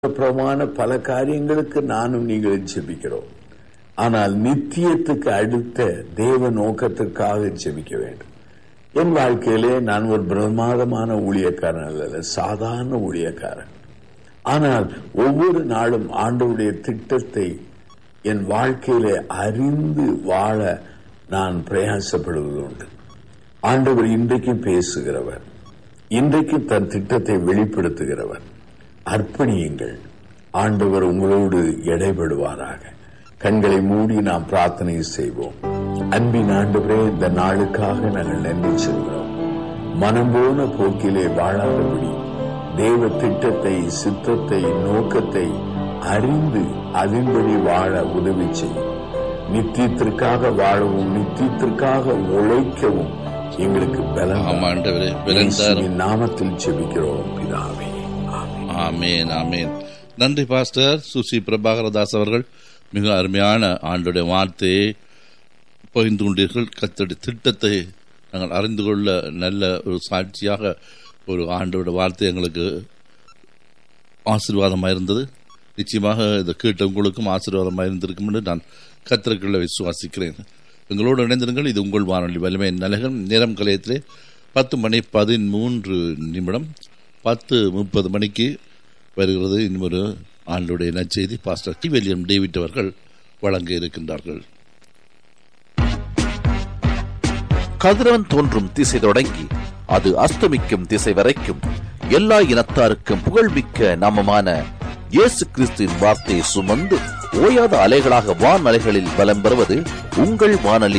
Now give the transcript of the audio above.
பிரமான பல காரியங்களுக்கு நானும் நீங்களும் ஜெபிக்கிறோம் ஆனால் நித்தியத்துக்கு அடுத்த தேவ நோக்கத்துக்காக ஜெபிக்க வேண்டும் என் வாழ்க்கையிலே நான் ஒரு பிரமாதமான ஊழியக்காரன் அல்ல சாதாரண ஊழியக்காரன் ஆனால் ஒவ்வொரு நாளும் ஆண்டவருடைய திட்டத்தை என் வாழ்க்கையிலே அறிந்து வாழ நான் பிரயாசப்படுவது உண்டு ஆண்டவர் இன்றைக்கும் பேசுகிறவர் இன்றைக்கு தன் திட்டத்தை வெளிப்படுத்துகிறவர் அர்ப்பணியுங்கள் ஆண்டவர் உங்களோடு எடைபடுவாராக கண்களை மூடி நாம் பிரார்த்தனை செய்வோம் அன்பின் ஆண்டவரே இந்த நாளுக்காக நாங்கள் நன்றி சொல்கிறோம் மனம் போன போக்கிலே வாழாதபடி தேவ திட்டத்தை சித்தத்தை நோக்கத்தை அறிந்து அதன்படி வாழ உதவி செய்யும் நித்தியத்திற்காக வாழவும் நித்தியத்திற்காக உழைக்கவும் எங்களுக்கு பலம் ஆமா ஆண்டவரே பலன் தாரும் இயேசுவின் நாமத்தில் ஜெபிக்கிறோம் பிதாவே ஆமென். ஆமேன் ஆமேன் நன்றி பாஸ்டர் சுசி பிரபாகரதாஸ் அவர்கள் மிக அருமையான ஆண்டுடைய வார்த்தையை பகிர்ந்து கொண்டீர்கள் கத்தடி திட்டத்தை நாங்கள் அறிந்து கொள்ள நல்ல ஒரு சாட்சியாக ஒரு ஆண்டோட வார்த்தை எங்களுக்கு ஆசீர்வாதமாக இருந்தது நிச்சயமாக இதை கேட்ட உங்களுக்கும் ஆசீர்வாதமாக இருந்திருக்கும் என்று நான் கத்திரக்குள்ள விசுவாசிக்கிறேன் எங்களோடு இணைந்திருங்கள் இது உங்கள் வானொலி வலிமை நலகம் நேரம் கலையத்திலே பத்து மணி பதிமூன்று நிமிடம் பத்து முப்பது மணிக்கு வருகிறது இன்னொரு ஆண்டுடைய நற்செய்தி பாஸ்டர் டி வில்லியம் டேவிட் அவர்கள் வழங்க இருக்கின்றார்கள் கதிரவன் தோன்றும் திசை தொடங்கி அது அஸ்தமிக்கும் திசை வரைக்கும் எல்லா இனத்தாருக்கும் புகழ்மிக்க நாமமான இயேசு கிறிஸ்துவின் வார்த்தையை சுமந்து ஓயாத அலைகளாக வான் அலைகளில் பலம் பெறுவது உங்கள் வானொலி